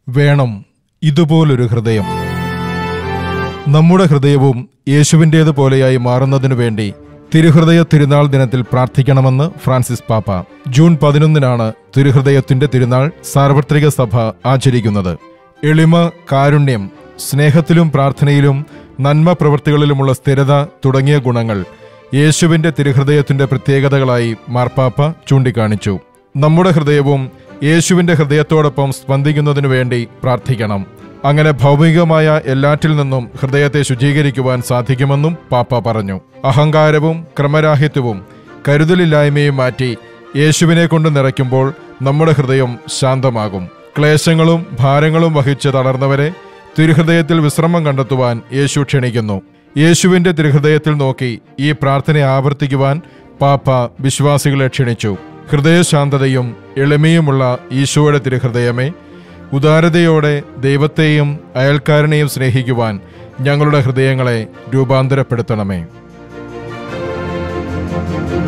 വേണം ഇതുപോലൊരു ഹൃദയം നമ്മുടെ ഹൃദയവും യേശുവിൻ്റേതുപോലെയായി മാറുന്നതിനു വേണ്ടി തിരുഹൃദയ തിരുനാൾ ദിനത്തിൽ പ്രാർത്ഥിക്കണമെന്ന് ഫ്രാൻസിസ് പാപ്പ ജൂൺ പതിനൊന്നിനാണ് തിരുഹൃദയത്തിന്റെ തിരുനാൾ സാർവത്രിക സഭ ആചരിക്കുന്നത് എളിമ കാരുണ്യം സ്നേഹത്തിലും പ്രാർത്ഥനയിലും നന്മ പ്രവൃത്തികളിലുമുള്ള സ്ഥിരത തുടങ്ങിയ ഗുണങ്ങൾ യേശുവിന്റെ തിരുഹൃദയത്തിന്റെ പ്രത്യേകതകളായി മാർപ്പാപ്പ ചൂണ്ടിക്കാണിച്ചു നമ്മുടെ ഹൃദയവും യേശുവിന്റെ ഹൃദയത്തോടൊപ്പം സ്പന്ദിക്കുന്നതിനു വേണ്ടി പ്രാർത്ഥിക്കണം അങ്ങനെ ഭൗമികമായ എല്ലാറ്റിൽ നിന്നും ഹൃദയത്തെ ശുചീകരിക്കുവാൻ സാധിക്കുമെന്നും പാപ്പ പറഞ്ഞു അഹങ്കാരവും ക്രമരാഹിത്യവും കരുതലില്ലായ്മയും മാറ്റി യേശുവിനെ കൊണ്ട് നിറയ്ക്കുമ്പോൾ നമ്മുടെ ഹൃദയം ശാന്തമാകും ക്ലേശങ്ങളും ഭാരങ്ങളും വഹിച്ച് തളർന്നവരെ തിരുഹൃദയത്തിൽ വിശ്രമം കണ്ടെത്തുവാൻ യേശു ക്ഷണിക്കുന്നു യേശുവിന്റെ തിരുഹൃദയത്തിൽ നോക്കി ഈ പ്രാർത്ഥന ആവർത്തിക്കുവാൻ പാപ്പ വിശ്വാസികളെ ക്ഷണിച്ചു ഹൃദയശാന്തതയും എളിമയുമുള്ള ഈശോയുടെ തിരുഹൃദയമേ ഉദാരതയോടെ ദൈവത്തെയും അയൽക്കാരനെയും സ്നേഹിക്കുവാൻ ഞങ്ങളുടെ ഹൃദയങ്ങളെ രൂപാന്തരപ്പെടുത്തണമേ